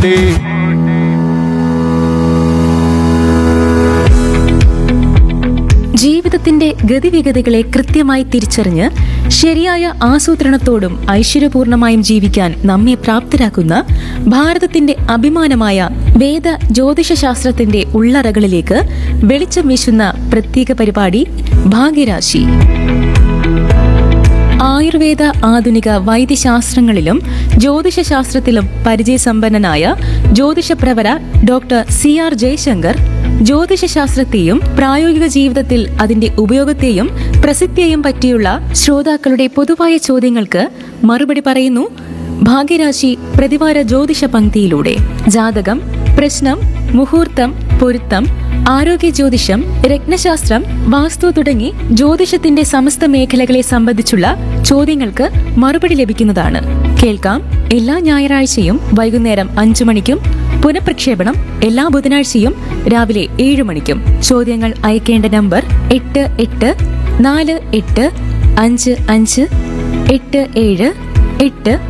പോട്ടെ ജീവിതത്തിന്റെ ഗതിവിഗതികളെ കൃത്യമായി തിരിച്ചറിഞ്ഞ് ശരിയായ ആസൂത്രണത്തോടും ഐശ്വര്യപൂർണമായും ജീവിക്കാൻ നമ്മെ പ്രാപ്തരാക്കുന്ന ഭാരതത്തിന്റെ അഭിമാനമായ വേദ ജ്യോതിഷശാസ്ത്രത്തിന്റെ ഉള്ളറകളിലേക്ക് വെളിച്ചം വീശുന്ന പ്രത്യേക പരിപാടി ഭാഗ്യരാശി ആയുർവേദ ആധുനിക വൈദ്യശാസ്ത്രങ്ങളിലും ജ്യോതിഷശാസ്ത്രത്തിലും പരിചയസമ്പന്നനായ ജ്യോതിഷപ്രവര ഡോക്ടർ സി ആർ ജയശങ്കർ ജ്യോതിഷശാസ്ത്രത്തെയും പ്രായോഗിക ജീവിതത്തിൽ അതിന്റെ ഉപയോഗത്തെയും പ്രസിദ്ധിയെയും പറ്റിയുള്ള ശ്രോതാക്കളുടെ പൊതുവായ ചോദ്യങ്ങൾക്ക് മറുപടി പറയുന്നു ഭാഗ്യരാശി പ്രതിവാര ജ്യോതിഷ പങ്ക്തിയിലൂടെ ജാതകം പ്രശ്നം മുഹൂർത്തം പൊരുത്തം ആരോഗ്യ ജ്യോതിഷം രത്നശാസ്ത്രം വാസ്തു തുടങ്ങി ജ്യോതിഷത്തിന്റെ സമസ്ത മേഖലകളെ സംബന്ധിച്ചുള്ള ചോദ്യങ്ങൾക്ക് മറുപടി ലഭിക്കുന്നതാണ് കേൾക്കാം എല്ലാ ഞായറാഴ്ചയും വൈകുന്നേരം അഞ്ചു മണിക്കും പുനഃപ്രക്ഷേപണം എല്ലാ ബുധനാഴ്ചയും രാവിലെ ഏഴ് മണിക്കും ചോദ്യങ്ങൾ അയക്കേണ്ട നമ്പർ എട്ട് എട്ട് നാല് എട്ട് അഞ്ച് അഞ്ച് എട്ട് ഏഴ് എട്ട്